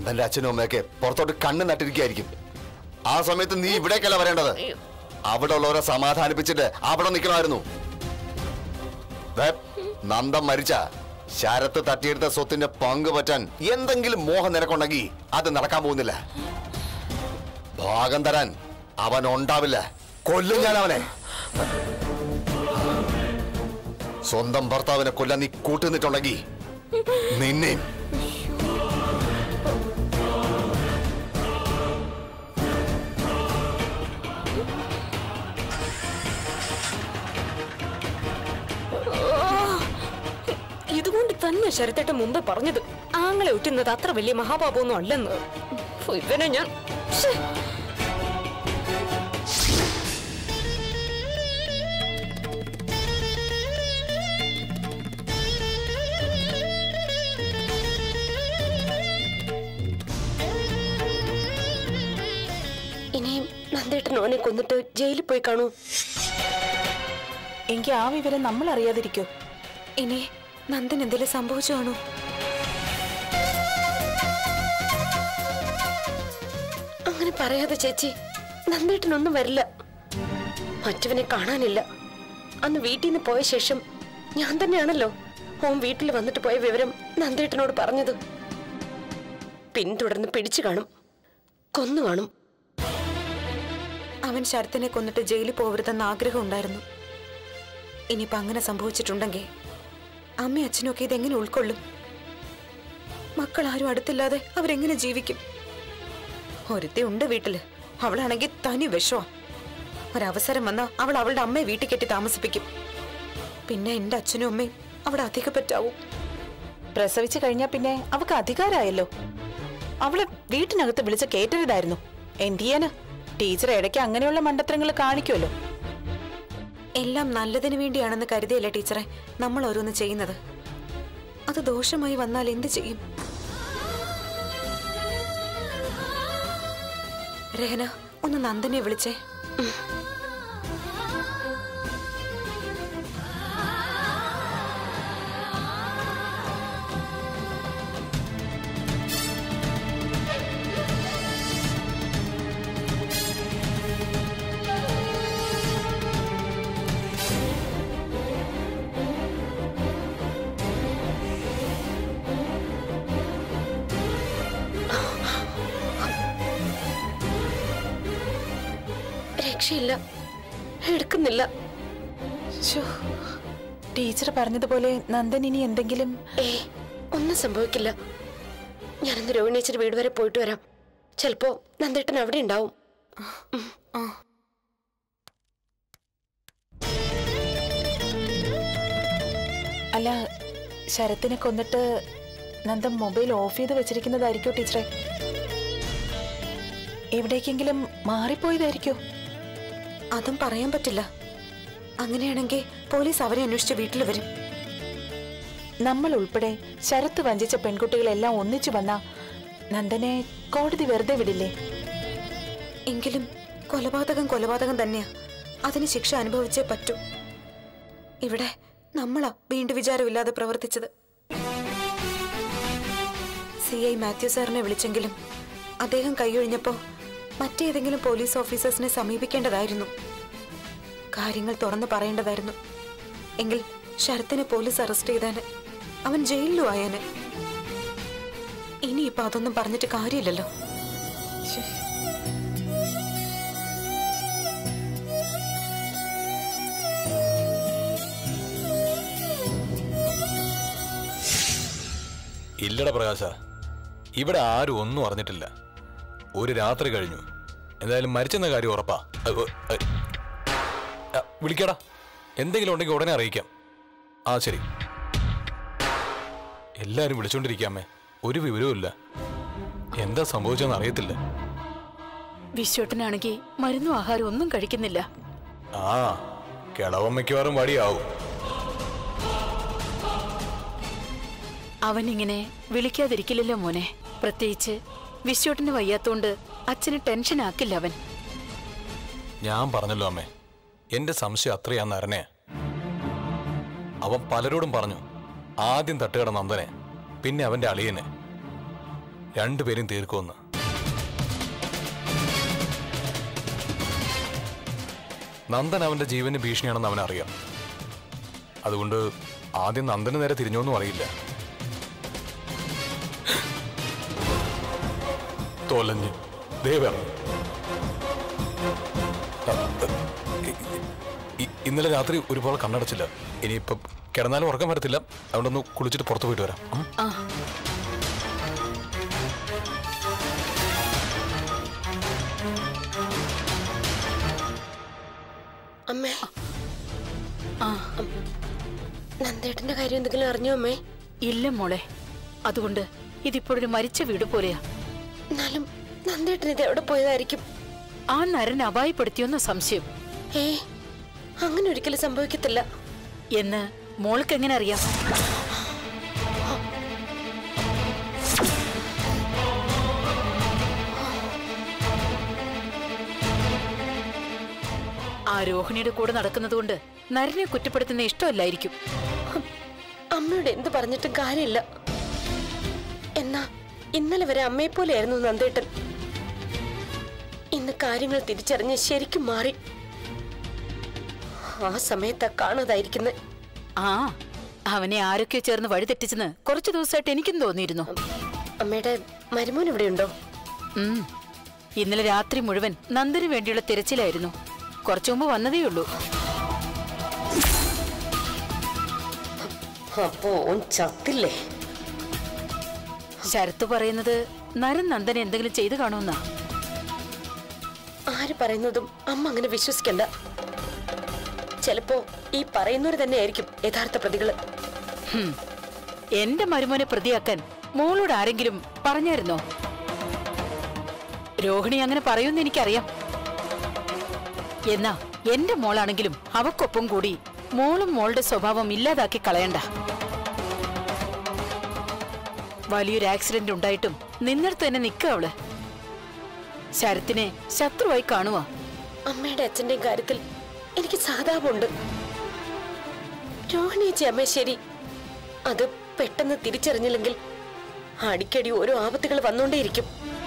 നന്ദന്റെ അച്ഛനും അമ്മയൊക്കെ പുറത്തോട്ട് കണ്ണ് നട്ടിരിക്കുകയായിരിക്കും ആ സമയത്ത് നീ ഇവിടേക്കല്ല വരേണ്ടത് അവിടെ ഉള്ളവരെ സമാധാനിപ്പിച്ചിട്ട് അവിടെ നിൽക്കണമായിരുന്നു ദേ, നന്ദൻ മരിച്ച ശരത്ത് തട്ടിയെടുത്ത സ്വത്തിന്റെ പങ്ക് പറ്റാൻ എന്തെങ്കിലും മോഹം നിനക്കുണ്ടെങ്കിൽ അത് നടക്കാൻ പോകുന്നില്ല ഭാഗം തരാൻ അവൻ ഉണ്ടാവില്ല കൊല്ലും ഞാൻ അവനെ സ്വന്തം ഭർത്താവിനെ കൊല്ലാൻ നീ കൂട്ടുനിന്നിട്ടുണ്ടെങ്കിൽ നിന്നെയും ഇതുകൊണ്ട് തന്നെ ശരത്തേട്ട മുമ്പേ പറഞ്ഞത് ആങ്ങളെ ഒറ്റുന്നത് അത്ര വലിയ മഹാപാപമൊന്നും അല്ലെന്ന് ഇവനെ ഞാൻ ശ്ശേ. ഇനിയും നന്ദേട്ടൻ ഓനെ കൊന്നിട്ട് ജയിലിൽ പോയി കാണൂ എങ്കിൽ ആ വിവരം നമ്മൾ അറിയാതിരിക്കോ ഇനി നന്ദൻ എന്തെങ്കിലും സംഭവിച്ചു കാണൂ അങ്ങനെ പറയാതെ ചേച്ചി നന്ദേട്ടനൊന്നും വരില്ല മറ്റവനെ കാണാനില്ല അന്ന് വീട്ടിൽ നിന്ന് പോയ ശേഷം ഞാൻ തന്നെയാണല്ലോ ഓൻ വീട്ടിൽ വന്നിട്ട് പോയ വിവരം നന്ദേട്ടനോട് പറഞ്ഞത് പിന്തുടർന്ന് പിടിച്ചു കാണും കൊന്നു കാണും അവൻ ശരത്തിനെ കൊന്നിട്ട് ജയിലിൽ പോകരുതെന്ന് ആഗ്രഹം ഉണ്ടായിരുന്നു ഇനിയിപ്പോ അങ്ങനെ സംഭവിച്ചിട്ടുണ്ടെങ്കിൽ അമ്മയും അച്ഛനും ഒക്കെ ഇതെങ്ങനെ ഉൾക്കൊള്ളും മക്കൾ ആരും അടുത്തില്ലാതെ അവരെങ്ങനെ ജീവിക്കും ഒരുത്തി ഉണ്ട് വീട്ടില് അവളാണെങ്കിൽ തനി വിഷമാ ഒരവസരം വന്നാ അവൾ അവളുടെ അമ്മയെ വീട്ടിൽ കെട്ടി താമസിപ്പിക്കും പിന്നെ എന്റെ അച്ഛനും അമ്മയും അവിടെ അധിക പറ്റാവും പ്രസവിച്ചു കഴിഞ്ഞാ പിന്നെ അവക്ക് അധികാരമായല്ലോ അവളെ വീട്ടിനകത്ത് വിളിച്ച് കേറ്റരുതായിരുന്നു എന്ത് ചെയ്യാന് ടീച്ചർ ഇടയ്ക്ക് അങ്ങനെയുള്ള മണ്ടത്തരങ്ങൾ കാണിക്കുമല്ലോ എല്ലാം നല്ലതിന് വേണ്ടിയാണെന്ന് കരുതിയല്ലേ ടീച്ചറെ നമ്മൾ ഓരോന്ന് ചെയ്യുന്നത് അത് ദോഷമായി വന്നാൽ എന്ത് ചെയ്യും രഹന ഒന്ന് നന്ദനെ വിളിച്ചേ രക്ഷയില്ല എടുക്കുന്നില്ല ശ്ശോ, ടീച്ചർ പറഞ്ഞതുപോലെ നന്ദൻ ഇനി എന്തെങ്കിലും ഏ ഒന്നും സംഭവിക്കില്ല ഞാനിന്ന് രോഹിണീച്ചിട്ട് വീട് വരെ പോയിട്ട് വരാം ചിലപ്പോ നന്ദേട്ടൻ അവിടെ ഉണ്ടാവും അല്ല ശരത്തിനെ കൊന്നിട്ട് നന്ദൻ മൊബൈൽ ഓഫ് ചെയ്ത് വെച്ചിരിക്കുന്നതായിരിക്കോ ടീച്ചറെ എവിടേക്കെങ്കിലും മാറിപ്പോയതായിരിക്കോ അതും പറയാൻ പറ്റില്ല അങ്ങനെയാണെങ്കിൽ പോലീസ് അവരെ അന്വേഷിച്ച് വീട്ടിൽ വരും നമ്മൾ ഉൾപ്പെടെ ശരത്ത് വഞ്ചിച്ച പെൺകുട്ടികളെല്ലാം ഒന്നിച്ചു വന്ന നന്ദനെ കോടതി വെറുതെ വിടില്ലേ എങ്കിലും കൊലപാതകം കൊലപാതകം തന്നെയാ അതിന് ശിക്ഷ അനുഭവിച്ചേ പറ്റൂ ഇവിടെ നമ്മളാ വീണ്ടും വിചാരമില്ലാതെ പ്രവർത്തിച്ചത് സി ഐ മാത്യു സാറിനെ വിളിച്ചെങ്കിലും അദ്ദേഹം കൈയൊഴിഞ്ഞപ്പോ മറ്റേതെങ്കിലും പോലീസ് ഓഫീസേഴ്സിനെ സമീപിക്കേണ്ടതായിരുന്നു കാര്യങ്ങൾ തുറന്നു പറയേണ്ടതായിരുന്നു എങ്കിൽ ശരത്തിനെ പോലീസ് അറസ്റ്റ് ചെയ്താന് അവൻ ജയിലിലും ആയാന് ഇനിയിപ്പോ അതൊന്നും പറഞ്ഞിട്ട് കാര്യമില്ലല്ലോ ശ്ശേ. ഇല്ലട പ്രകാശ ഇവിടെ ആരും ഒന്നും അറിഞ്ഞിട്ടില്ല ഒരു രാത്രി കഴിഞ്ഞു എന്തായാലും മരിച്ചെന്ന കാര്യം ഉറപ്പാ അ, ഉ, അ, അ, വിളിക്കടാ എന്തെങ്കിലും ഉണ്ടെങ്കിൽ ഉടനെ അറിയിക്കാം ആ ശരി എല്ലാരും വിളിച്ചോണ്ടിരിക്കാമേ ഒരു വിവരവും ഇല്ല എന്താ സംഭവിച്ചെന്ന് അറിയത്തില്ല വിശ്വട്ടനാണെങ്കിൽ മരുന്നും ആഹാരം ഒന്നും കഴിക്കുന്നില്ല ആ കിളവൻ മിക്കവാറും വടിയാവും അവനിങ്ങനെ വിളിക്കാതിരിക്കില്ലല്ലോ മോനെ പ്രത്യേകിച്ച് വിശ്വട്ടന് വയ്യാത്തോണ്ട് അച്ഛന് ടെൻഷൻ ആക്കില്ല അവൻ ഞാൻ പറഞ്ഞല്ലോ അമ്മേ എന്റെ സംശയം അത്രയാന്ന് അറിഞ്ഞേ അവൻ പലരോടും പറഞ്ഞു ആദ്യം തട്ടുകട നന്ദനെ പിന്നെ അവന്റെ അളിയനെ രണ്ടുപേരും തീർക്കുമെന്ന് നന്ദൻ അവന്റെ ജീവന് ഭീഷണിയാണെന്ന് അവനറിയാം അതുകൊണ്ട് ആദ്യം നന്ദന് നേരെ തിരിഞ്ഞോന്നും അറിയില്ല തോലഞ്ഞ് ദേവർ ഇന്നലെ രാത്രി ഒരുപാട് കണ്ണടച്ചില്ല ഇനിയിപ്പം കിടന്നാലും ഉറക്കം വരത്തില്ല അതുകൊണ്ടൊന്ന് കുളിച്ചിട്ട് പുറത്തു പോയിട്ട് വരാം ഉം? ആ അമ്മേ ആ നന്ദേട്ടന്റെ കാര്യം എന്തെങ്കിലും അറിഞ്ഞോ അമ്മേ ഇല്ല മോളെ അതുകൊണ്ട് ഇതിപ്പോഴൊരു മരിച്ച വീട് പോലെയാ എന്നാലും നന്ദേട്ടൻ ഇത് എവിടെ പോയതായിരിക്കും ആ നരൻ അപായപ്പെടുത്തിയൊന്ന സംശയം ഏ അങ്ങനെ ഒരിക്കലും സംഭവിക്കത്തില്ല എന്ന് മോൾക്ക് എങ്ങനെ അറിയാം ആ രോഹിണിയുടെ കൂടെ നടക്കുന്നതുകൊണ്ട് നരനെ കുറ്റപ്പെടുത്തുന്ന ഇഷ്ടമല്ലായിരിക്കും അമ്മയോട് എന്ത് പറഞ്ഞിട്ടും കാര്യമില്ല എന്നാ ഇന്നലെ വരെ അമ്മയെ പോലെയായിരുന്നു നന്ദേട്ടൻ ഇന്ന് കാര്യങ്ങൾ തിരിച്ചറിഞ്ഞ് ശരിക്കും മാറി ആ സമയത്താ കാണാതായിരിക്കുന്നത് ആ അവനെ ആരൊക്കെയോ ചേർന്ന് വഴിതെറ്റിച്ചെന്ന് കുറച്ചു ദിവസമായിട്ട് എനിക്കും തോന്നിയിരുന്നു അമ്മയുടെ മരുമോൻ ഇവിടെയുണ്ടോ ഉം. ഇന്നലെ രാത്രി മുഴുവൻ നന്ദന് വേണ്ടിയുള്ള തിരച്ചിലായിരുന്നു കുറച്ചു മുമ്പ് വന്നതേ ഉള്ളൂ അപ്പോ ഓൻ ചത്തില്ലേ ശരത്ത് പറയുന്നത് നരൻ നന്ദനെ എന്തെങ്കിലും ചെയ്തു കാണുമെന്നാ ആര് പറയുന്നതും അമ്മ അങ്ങനെ വിശ്വസിക്കണ്ട ചിലപ്പോ ഈ പറയുന്നവര് തന്നെയായിരിക്കും യഥാർത്ഥ പ്രതികള് ഹും. എന്റെ മരുമോനെ പ്രതിയാക്കാൻ മോളോട് ആരെങ്കിലും പറഞ്ഞായിരുന്നോ രോഹിണി അങ്ങനെ പറയുമെന്ന് എനിക്കറിയാം എന്നാ എന്റെ മോളാണെങ്കിലും അവക്കൊപ്പം കൂടി മോളും മോളുടെ സ്വഭാവം ഇല്ലാതാക്കി കളയണ്ട വലിയൊരു ആക്സിഡന്റ് ഉണ്ടായിട്ടും നിന്നിടത്ത് തന്നെ നിൽക്കുക അവള് ശരത്തിനെ ശത്രുവായി കാണുവാ അമ്മയുടെ അച്ഛന്റെയും കാര്യത്തിൽ എനിക്ക് സാധാപുണ്ട് രോഹിണിയച്ചി അമ്മ ശരി അത് പെട്ടെന്ന് തിരിച്ചറിഞ്ഞില്ലെങ്കിൽ അടിക്കടി ഓരോ ആപത്തുകൾ വന്നുകൊണ്ടേയിരിക്കും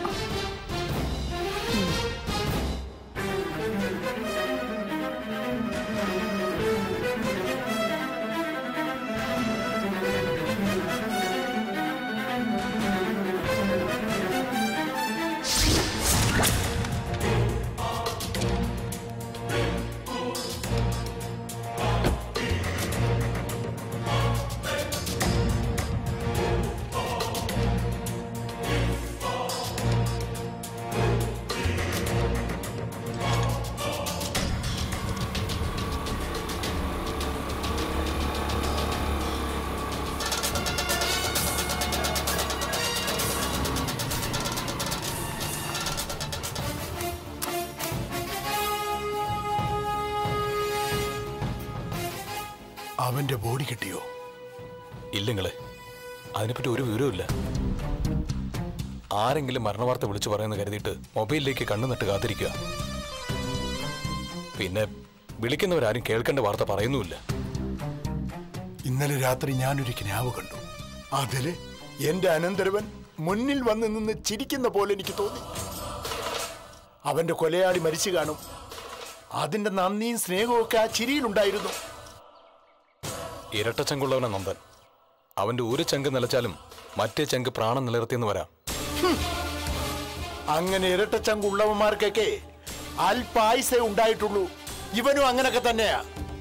അവന്റെ ബോഡി കിട്ടിയോ ഇല്ലങ്ങളെ അതിനെപ്പറ്റി ഒരു വിവരവുമില്ല ആരെങ്കിലും മരണവാർത്ത വിളിച്ചു പറയുന്ന കരുതിയിട്ട് മൊബൈലിലേക്ക് കണ്ണു നട്ട് കാത്തിരിക്കുക പിന്നെ വിളിക്കുന്നവരാരും കേൾക്കേണ്ട വാർത്ത പറയുന്നുമില്ല ഇന്നലെ രാത്രി ഞാനൊരു കിനാവ് കണ്ടു അതില് എന്റെ അനന്തരവൻ മുന്നിൽ വന്ന് നിന്ന് ചിരിക്കുന്ന പോലെ എനിക്ക് തോന്നി അവന്റെ കൊലയാളി മരിച്ചു കാണും അതിന്റെ നന്ദിയും സ്നേഹവും ഒക്കെ ആ ചിരിയിലുണ്ടായിരുന്നു ഇരട്ടച്ചങ്കുള്ളവനാ നന്ദൻ അവന്റെ ഒരു ചങ്ക് നിലച്ചാലും മറ്റേ ചങ്ക് പ്രാണം നിലനിർത്തിയെന്ന് വരാം അങ്ങനെ ഇരട്ടച്ചങ്കുള്ളവന്മാർക്കൊക്കെ അല്പായുസേ ഉണ്ടായിട്ടുള്ളൂ ഇവനും അങ്ങനൊക്കെ തന്നെയാ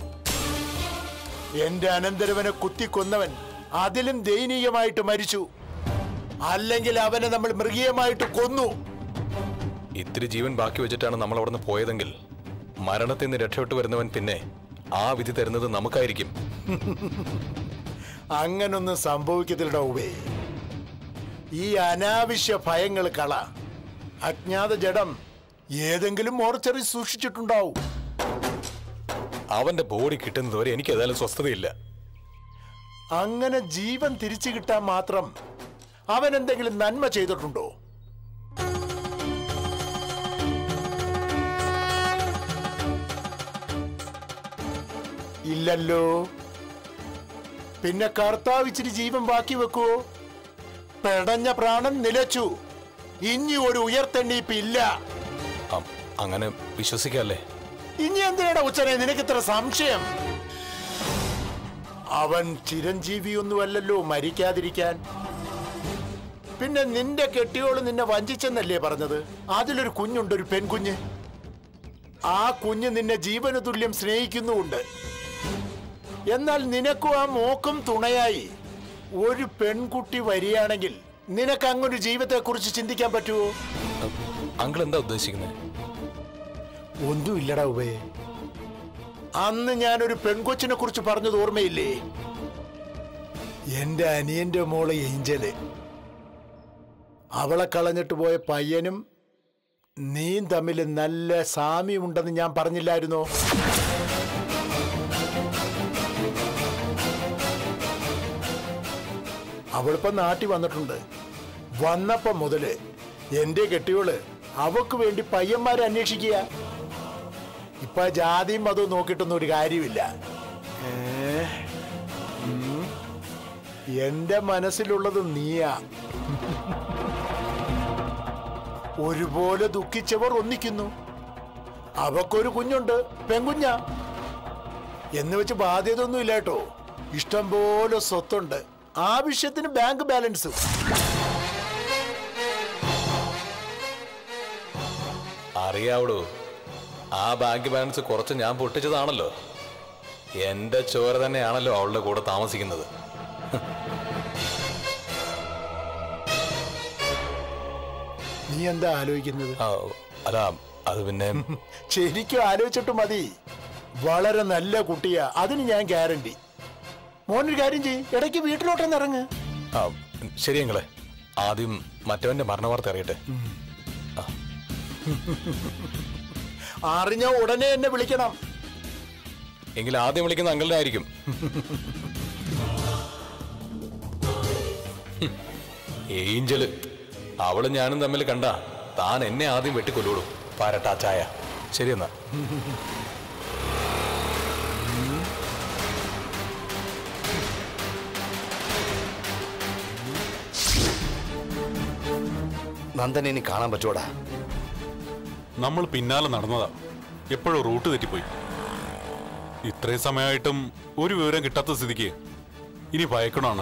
എന്റെ അനന്തരവനെ കുത്തിക്കൊന്നവൻ അതിലും ദയനീയമായിട്ട് മരിച്ചു അല്ലെങ്കിൽ അവനെ നമ്മൾ മൃഗീയമായിട്ട് കൊന്നു ഇത്തിരി ജീവൻ ബാക്കി വെച്ചിട്ടാണ് നമ്മൾ അവിടുന്ന് പോയതെങ്കിൽ മരണത്തിൽ നിന്ന് രക്ഷപ്പെട്ടു വരുന്നവൻ പിന്നെ ആ വിധി തരുന്നത് നമുക്കായിരിക്കും അങ്ങനൊന്നും സംഭവിക്കത്തില്ലട ഉവേ ഈ അനാവശ്യ ഭയങ്ങൾ കള അജ്ഞാത ജഡം ഏതെങ്കിലും മോർച്ചറി സൂക്ഷിച്ചിട്ടുണ്ടാവും അവന്റെ ബോഡി കിട്ടുന്നതുവരെ എനിക്ക് ഏതായാലും സ്വസ്ഥതയില്ല അങ്ങനെ ജീവൻ തിരിച്ചു കിട്ടാൻ മാത്രം അവൻ എന്തെങ്കിലും നന്മ ചെയ്തിട്ടുണ്ടോ ഇല്ലല്ലോ പിന്നെ കർത്താവ് ഇച്ചിരി ജീവൻ ബാക്കി വെക്കുവോ പെടഞ്ഞ പ്രാണൻ നിലച്ചു ഇനി ഒരു ഉയർത്തെണ്ണീപ്പ് ഇല്ല ആ, അങ്ങനെ വിശ്വസിക്കല്ലേ ഇനി എന്തിനാണ് ഉച്ചനെ നിനക്ക് ഇത്ര സംശയം അവൻ ചിരഞ്ജീവിയൊന്നുമല്ലല്ലോ മരിക്കാതിരിക്കാൻ പിന്നെ നിന്റെ കെട്ടിയോള് നിന്നെ വഞ്ചിച്ചെന്നല്ലേ പറഞ്ഞത് അതിലൊരു കുഞ്ഞുണ്ട് ഒരു പെൺകുഞ്ഞ് ആ കുഞ്ഞ് നിന്നെ ജീവന തുല്യം സ്നേഹിക്കുന്നുമുണ്ട് എന്നാൽ നിനക്കും ആ മോക്കും തുണയായി ഒരു പെൺകുട്ടി വരികയാണെങ്കിൽ നിനക്ക് അങ്ങൊരു ജീവിതത്തെക്കുറിച്ച് ചിന്തിക്കാൻ പറ്റുമോ അങ്കിൾ എന്താ ഉദ്ദേശിക്കുന്നത് ഒന്നുമില്ലടാ ഉബേ അന്ന് ഞാനൊരു പെൺകൊച്ചിനെ കുറിച്ച് പറഞ്ഞത് ഓർമ്മയില്ലേ എന്റെ അനിയന്റെ മോളെ ഏഞ്ചല് അവളെ കളഞ്ഞിട്ട് പോയ പയ്യനും നീയും തമ്മിൽ നല്ല സാമ്യമുണ്ടെന്ന് ഞാൻ പറഞ്ഞില്ലായിരുന്നോ അവളിപ്പം നാട്ടിൽ വന്നിട്ടുണ്ട് വന്നപ്പം മുതല് എന്റെ കെട്ടിയോള് അവക്ക് വേണ്ടി പയ്യന്മാരെ അന്വേഷിക്കുക ഇപ്പൊ ജാതിയും മതവും നോക്കിയിട്ടൊന്നും ഒരു കാര്യമില്ല ഏ? ഉം. എന്റെ മനസ്സിലുള്ളത് നീയാ ഒരുപോലെ ദുഃഖിച്ചവർ ഒന്നിക്കുന്നു അവക്കൊരു കുഞ്ഞുണ്ട് പെൺകുഞ്ഞ എന്ന് വെച്ച് ബാധ്യത ഒന്നും ഇല്ല കേട്ടോ ഇഷ്ടം പോലെ സ്വത്തുണ്ട് ആവശ്യത്തിന് ബാങ്ക് ബാലൻസ് അറിയാവടോ ആ ബാങ്ക് ബാലൻസ് കുറച്ച് ഞാൻ പൊട്ടിച്ചതാണല്ലോ എന്റെ ചോര തന്നെയാണല്ലോ അവളുടെ കൂടെ താമസിക്കുന്നത് നീ എന്താ ആലോചിക്കുന്നത് ആ, അല്ല അത് പിന്നെ ശരിക്കും ആലോചിച്ചിട്ട് മതി വളരെ നല്ല കുട്ടിയാ അതിന് ഞാൻ ഗ്യാരണ്ടി മോനൊരു കാര്യം ചെയ്യ് ഇടയ്ക്ക് വീട്ടിലോട്ടൊന്ന് ഇറങ്ങ് ആ, ശരി അങ്ങളെ ആദ്യം മറ്റവന്റെ മരണവാർത്ത അറിയട്ടെ അറിഞ്ഞ ഉടനെ എന്നെ വിളിക്കണം എങ്കിൽ ആദ്യം വിളിക്കുന്ന അങ്കിളിനെ ആയിരിക്കും ഹും. ഏഞ്ചല് അവളും ഞാനും തമ്മിൽ കണ്ട താൻ എന്നെ ആദ്യം വെട്ടിക്കൊല്ലൂടും പാരട്ടാ ചായ ശരിയെന്നാ നന്ദനെ ഇനി കാണാൻ പറ്റുമോടാ നമ്മൾ പിന്നാലെ നടന്നതാ എപ്പോഴും റൂട്ട് തെറ്റിപ്പോയി ഇത്രയും സമയമായിട്ടും ഒരു വിവരം കിട്ടാത്ത സ്ഥിതിക്ക് ഇനി ഭയക്കണോണ്ണ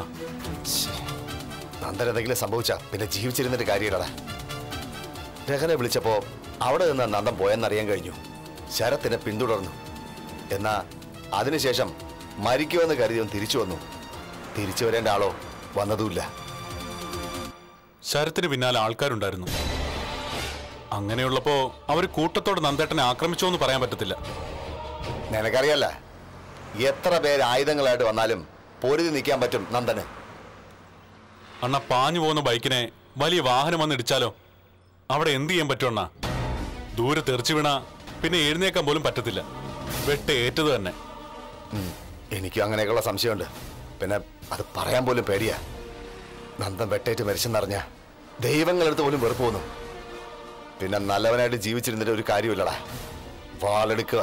നന്ദൻ എന്തെങ്കിലും സംഭവിച്ച പിന്നെ ജീവിച്ചിരുന്നിട്ട് കാര്യമില്ലടാ രഹനെ വിളിച്ചപ്പോ അവിടെ നിന്ന് നന്ദൻ പോയെന്നറിയാൻ കഴിഞ്ഞു ശരത്തിനെ പിന്തുടർന്നു എന്നാ അതിനുശേഷം മരിക്കുമെന്ന് കരുതിയവൻ തിരിച്ചു വന്നു തിരിച്ചു വരേണ്ട ആളോ വന്നതുമില്ല ശരത്തിന് പിന്നാലെ ആൾക്കാരുണ്ടായിരുന്നു അങ്ങനെയുള്ളപ്പോ അവര് കൂട്ടത്തോടെ നന്ദേട്ടനെ ആക്രമിച്ചോ എന്ന് പറയാൻ പറ്റത്തില്ല നിനക്കറിയല്ല എത്ര പേര് ആയുധങ്ങളായിട്ട് വന്നാലും പൊരുതി നിൽക്കാൻ പറ്റും നന്ദന് അണ്ണ പാഞ്ഞു പോകുന്ന ബൈക്കിനെ വലിയ വാഹനം വന്ന് ഇടിച്ചാലോ അവിടെ എന്ത് ചെയ്യാൻ പറ്റും അണ്ണ ദൂരെ തെറിച്ചു വീണ പിന്നെ എഴുന്നേക്കാൻ പോലും പറ്റത്തില്ല വെട്ട് ഏറ്റത് തന്നെ ഉം, എനിക്കും അങ്ങനെയൊക്കെയുള്ള സംശയമുണ്ട് പിന്നെ അത് പറയാൻ പോലും പേടിയാ നന്ദൻ വെട്ടേറ്റ് മരിച്ചെന്നറിഞ്ഞ ദൈവങ്ങളെടുത്ത് പോലും വെറുപ്പ് തോന്നും പിന്നെ നല്ലവനായിട്ട് ജീവിച്ചിരുന്നിട്ട് ഒരു കാര്യമില്ലടാ വാളെടുക്കുക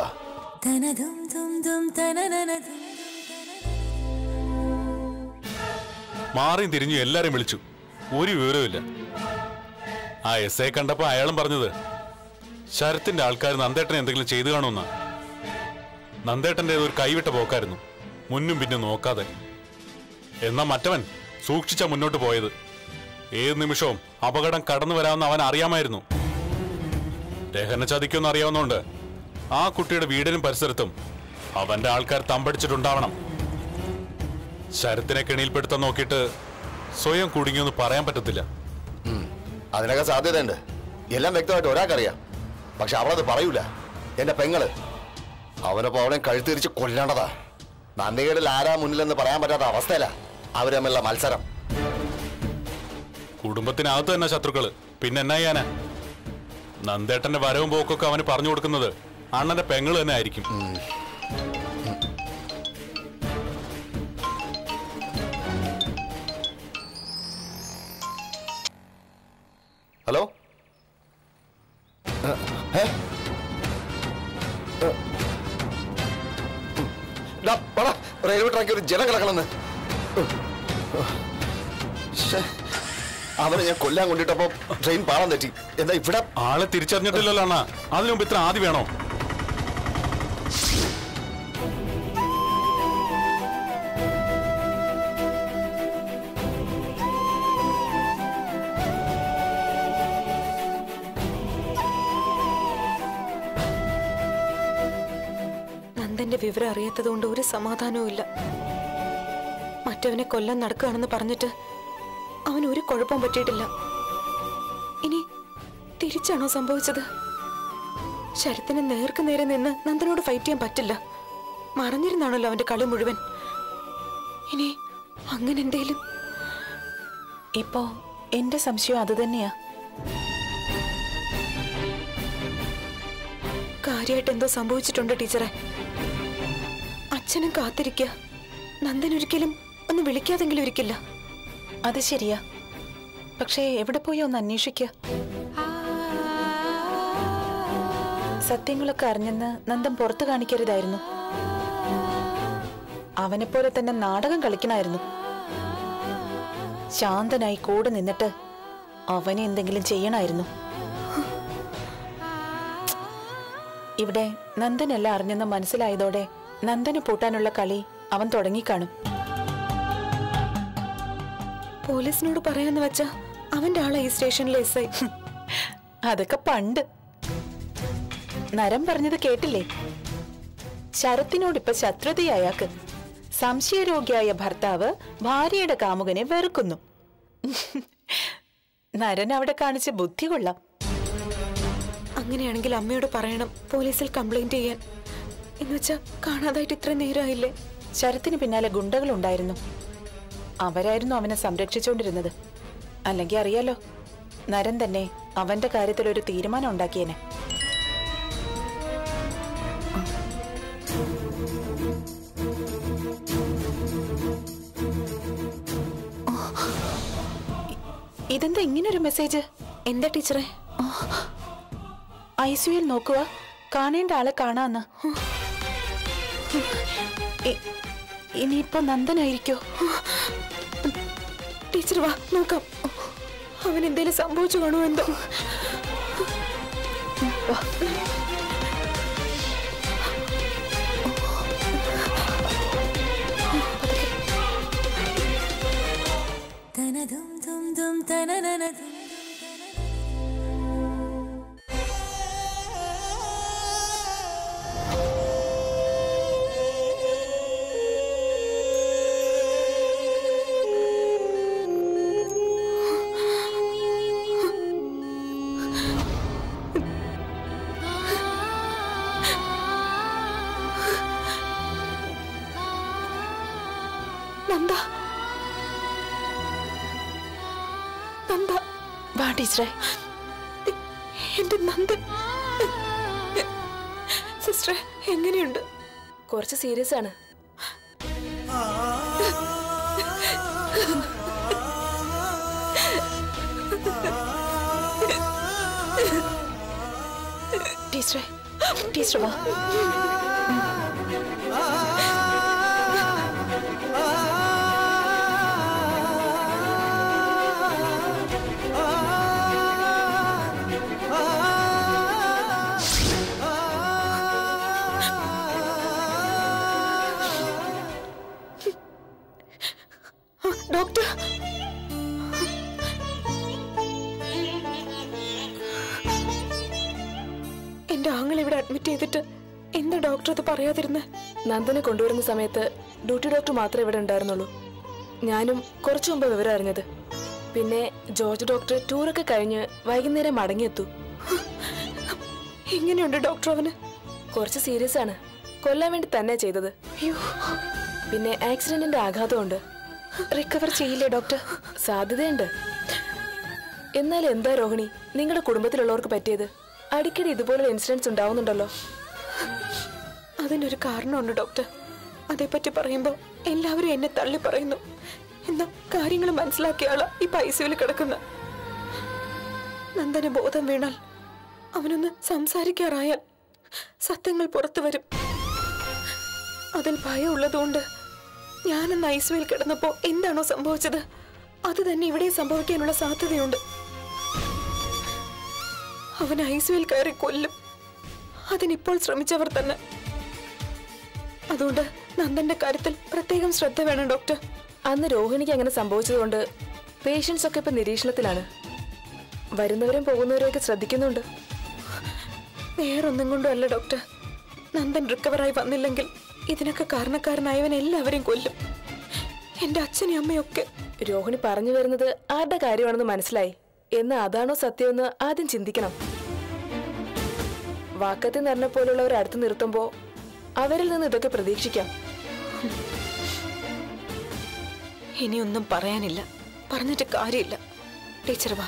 മാറിയും തിരിഞ്ഞു എല്ലാരെയും വിളിച്ചു ഒരു വിവരവുമില്ല ആ എസ് ഐ കണ്ടപ്പോ അയാളും പറഞ്ഞത് ശരത്തിന്റെ ആൾക്കാർ നന്ദേട്ടനെ എന്തെങ്കിലും ചെയ്തു കാണുമെന്നാ നന്ദേട്ടന്റെ ഒരു കൈവിട്ട പോക്കായിരുന്നു മുന്നും പിന്നും നോക്കാതെ എന്നാ മറ്റവൻ സൂക്ഷിച്ച മുന്നോട്ട് പോയത് ഏത് നിമിഷവും അപകടം കടന്നു വരാമെന്ന് അവൻ അറിയാമായിരുന്നു രഹന ചതിക്കുമെന്ന് അറിയാവുന്നതുകൊണ്ട് ആ കുട്ടിയുടെ വീടിനും പരിസരത്തും അവന്റെ ആൾക്കാർ തമ്പടിച്ചിട്ടുണ്ടാവണം ശരത്തിനെ കെണിയിൽപ്പെടുത്താൻ നോക്കിയിട്ട് സ്വയം കുടുങ്ങിയൊന്ന് പറയാൻ പറ്റത്തില്ല അതിനൊക്കെ സാധ്യതയുണ്ട് എല്ലാം വ്യക്തമായിട്ട് ഒരാൾക്കറിയാം പക്ഷെ അവളത് പറയൂല എന്റെ പെങ്ങള് അവനപ്പോ അവനെ കഴുത്തിരിച്ച് കൊല്ലേണ്ടതാ നന്ദികേടിൽ ആരാ മുന്നിലെന്ന് പറയാൻ പറ്റാത്ത അവസ്ഥയിലാ അവര് തമ്മിലുള്ള മത്സരം കുടുംബത്തിനകത്ത് തന്നെ ശത്രുക്കള് പിന്നെ എന്നാ ചെയ്യാനാ നന്ദേട്ടന്റെ വരവും പോക്കൊക്കെ അവന് പറഞ്ഞു കൊടുക്കുന്നത് അണ്ണന്റെ പെങ്ങള് തന്നെ ആയിരിക്കും ഹലോ ഏ? ഏ? ഏ? ഡാ, വാടാ, റെയിൽവേ ട്രാക്കിൽ ഒരു ജനം കിടക്കണമെന്ന് ശ്ശേ. അവനെ ഞാൻ കൊല്ലാൻ കൊണ്ടിട്ടപ്പോ ട്രെയിൻ പാളം തെറ്റി എന്താ ഇവിടെ ആളെ തിരിച്ചറിഞ്ഞിട്ടില്ലല്ലോ അണ്ണാ അതിനു മുമ്പ് ഇത്ര ആദ്യം വേണോ നന്ദന്റെ വിവരം അറിയാത്തതുകൊണ്ട് ഒരു സമാധാനവും ഇല്ല മറ്റവനെ കൊല്ലാൻ നടക്കുകയാണെന്ന് പറഞ്ഞിട്ട് അവന് ഒരു കുഴപ്പം പറ്റിയിട്ടില്ല ഇനി തിരിച്ചാണോ സംഭവിച്ചത് ശരത്തിന് നേർക്ക് നേരെ നിന്ന് നന്ദനോട് ഫൈറ്റ് ചെയ്യാൻ പറ്റില്ല മറഞ്ഞിരുന്നാണല്ലോ അവന്റെ കളി മുഴുവൻ ഇനി അങ്ങനെ എന്തേലും ഇപ്പോ എന്റെ സംശയം അത് തന്നെയാ കാര്യമായിട്ട് എന്തോ സംഭവിച്ചിട്ടുണ്ട് ടീച്ചറെ അച്ഛനും കാത്തിരിക്കുക നന്ദൻ ഒരിക്കലും ഒന്ന് വിളിക്കാതെങ്കിലും ഇരിക്കില്ല അത് ശരിയാ പക്ഷേ എവിടെ പോയി ഒന്ന് അന്വേഷിക്കുക സത്യങ്ങളൊക്കെ അറിഞ്ഞെന്ന് നന്ദൻ പുറത്തു കാണിക്കരുതായിരുന്നു അവനെപ്പോലെ തന്നെ നാടകം കളിക്കണമായിരുന്നു ശാന്തനായി കൂടെ നിന്നിട്ട് അവനെ എന്തെങ്കിലും ചെയ്യണമായിരുന്നു ഇവിടെ നന്ദനല്ല അറിഞ്ഞെന്ന് മനസ്സിലായതോടെ നന്ദനെ പൂട്ടാനുള്ള കളി അവൻ തുടങ്ങിക്കാണും പോലീസിനോട് പറയാന്ന് വെച്ചാ അവന്റെ ആളെ ഈ സ്റ്റേഷനിലെ എസ് ഐ അതൊക്കെ പണ്ട് നരം പറഞ്ഞത് കേട്ടില്ലേ ശരത്തിനോടിപ്പോ ശത്രുതയായാക്ക് സംശയരോഗ്യായ ഭർത്താവ് ഭാര്യയുടെ കാമുകനെ വെറുക്കുന്നു നരൻ അവിടെ കാണിച്ച ബുദ്ധി കൊള്ളാം അങ്ങനെയാണെങ്കിൽ അമ്മയോട് പറയണം പോലീസിൽ കംപ്ലൈന്റ് ചെയ്യാൻ എന്നുവെച്ചാ കാണാതായിട്ട് ഇത്ര നേരമായില്ലേ ശരത്തിന് പിന്നാലെ ഗുണ്ടകളുണ്ടായിരുന്നു അവരായിരുന്നു അവനെ സംരക്ഷിച്ചുകൊണ്ടിരുന്നത് അല്ലെങ്കിൽ അറിയാലോ നരൻ തന്നെ അവന്റെ കാര്യത്തിൽ ഒരു തീരുമാനം ഉണ്ടാക്കിയേനെ ഇതെന്താ ഇങ്ങനൊരു മെസ്സേജ് എന്താ ടീച്ചറെ ഐ സിയുയിൽ നോക്കുക കാണേണ്ട ആളെ കാണാന്ന് ഇ- ഇനിയിപ്പോ നന്ദനായിരിക്കോ ടീച്ചർ വാ നോക്കാം അവൻ എന്തേലും സംഭവിച്ചു കാണുമോ എന്തോ നന്ദ നന്ദ വാ ടീച്ചറെ എന്റെ നന്ദൻ സിസ്റ്ററെ എങ്ങനെയുണ്ട് കുറച്ച് സീരിയസ് ആണ് ടീച്ചറെ ടീച്ചർ വാ ഡോക്ടർ എന്റെ ആങ്ങൾ ഇവിടെ അഡ്മിറ്റ് ചെയ്തിട്ട് എന്താ ഡോക്ടർ അത് പറയാതിരുന്നെ നന്ദനെ കൊണ്ടുവരുന്ന സമയത്ത് ഡ്യൂട്ടി ഡോക്ടർ മാത്രമേ ഇവിടെ ഉണ്ടായിരുന്നുള്ളൂ ഞാനും കുറച്ചു മുമ്പ് വിവരം അറിഞ്ഞത് പിന്നെ ജോർജ് ഡോക്ടർ ടൂറൊക്കെ കഴിഞ്ഞ് വൈകുന്നേരം മടങ്ങിയെത്തു എങ്ങനെയുണ്ട് ഡോക്ടർ അവന് കുറച്ച് സീരിയസ് ആണ് കൊല്ലാൻ വേണ്ടി തന്നെ ചെയ്തത് അയ്യോ പിന്നെ ആക്സിഡന്റിന്റെ ആഘാതമുണ്ട് റിക്കവർ ചെയ്യില്ലേ ഡോക്ടർ സാധ്യതയുണ്ട് എന്നാൽ എന്താ രോഹിണി നിങ്ങളുടെ കുടുംബത്തിലുള്ളവർക്ക് പറ്റിയത് അടിക്കടി ഇതുപോലുള്ള ഇൻസിഡൻസ് ഉണ്ടാവുന്നുണ്ടല്ലോ അതിനൊരു കാരണമുണ്ട് ഡോക്ടർ അതേപ്പറ്റി പറയുമ്പോൾ എല്ലാവരും എന്നെ തള്ളി പറയുന്നു എന്നാ കാര്യങ്ങൾ മനസ്സിലാക്കിയ ആളാ ഈ പൈസയിൽ കിടക്കുന്ന നന്ദന് ബോധം വീണാൽ അവനൊന്ന് സംസാരിക്കാറായാൽ സത്യങ്ങൾ പുറത്തു വരും അതിൽ ഭയമുള്ളതുകൊണ്ട് ഞാനന്ന് ഐസ്വേൽ കിടന്നപ്പോ എന്താണോ സംഭവിച്ചത് അത് തന്നെ ഇവിടെ സംഭവിക്കാനുള്ള സാധ്യതയുണ്ട് അവൻ ഐസിയിൽ കയറി കൊല്ലും അതിനിപ്പോൾ ശ്രമിച്ചവർ തന്നെ അതുകൊണ്ട് നന്ദന്റെ കാര്യത്തിൽ പ്രത്യേകം ശ്രദ്ധ വേണം ഡോക്ടർ അന്ന് രോഹിണിക്ക് അങ്ങനെ സംഭവിച്ചതുകൊണ്ട് പേഷ്യൻസ് ഒക്കെ ഇപ്പൊ നിരീക്ഷണത്തിലാണ് വരുന്നവരും പോകുന്നവരെയൊക്കെ ശ്രദ്ധിക്കുന്നുണ്ട് വേറൊന്നും കൊണ്ടും അല്ല ഡോക്ടർ നന്ദൻ റിക്കവറായി വന്നില്ലെങ്കിൽ ഇതിനൊക്കെ കാരണക്കാരനായവൻ എല്ലാവരെയും കൊല്ലും എന്റെ അച്ഛനെയും അമ്മയൊക്കെ രോഹിണി പറഞ്ഞു വരുന്നത് ആരുടെ കാര്യമാണെന്ന് മനസ്സിലായി എന്ന് അതാണോ സത്യമെന്ന് ആദ്യം ചിന്തിക്കണം വാക്കത്തിൽ നിറഞ്ഞ പോലുള്ളവർ അടുത്ത് നിർത്തുമ്പോ അവരിൽ നിന്ന് ഇതൊക്കെ പ്രതീക്ഷിക്കാം ഇനിയൊന്നും പറയാനില്ല പറഞ്ഞിട്ട് കാര്യമില്ല ടീച്ചർ വാ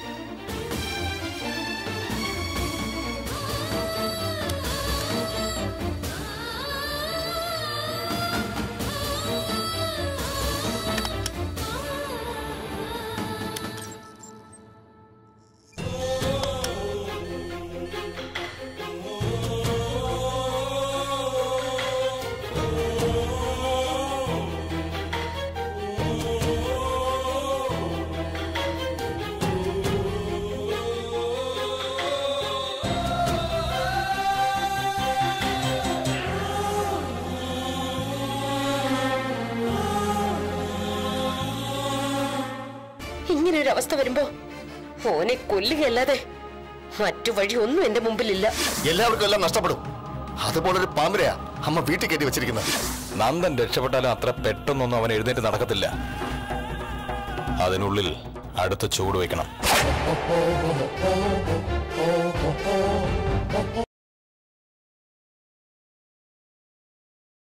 ഇങ്ങനെ ഒരു അവസ്ഥ വരുമ്പോ മോനെ കൊല്ലുകയല്ലാതെ മറ്റു വഴി ഒന്നും എന്റെ മുമ്പിലില്ല എല്ലാവർക്കും എല്ലാം നഷ്ടപ്പെടും അതുപോലൊരു പാമ്പിനെയാ അമ്മ വീട്ടിൽ കയറ്റി വെച്ചിരിക്കുന്നത് നന്ദൻ രക്ഷപ്പെട്ടാലും അത്ര പെട്ടെന്നൊന്നും അവൻ എഴുന്നേറ്റ് നടക്കത്തില്ല അതിനുള്ളിൽ അടുത്ത ചൂട് വയ്ക്കണം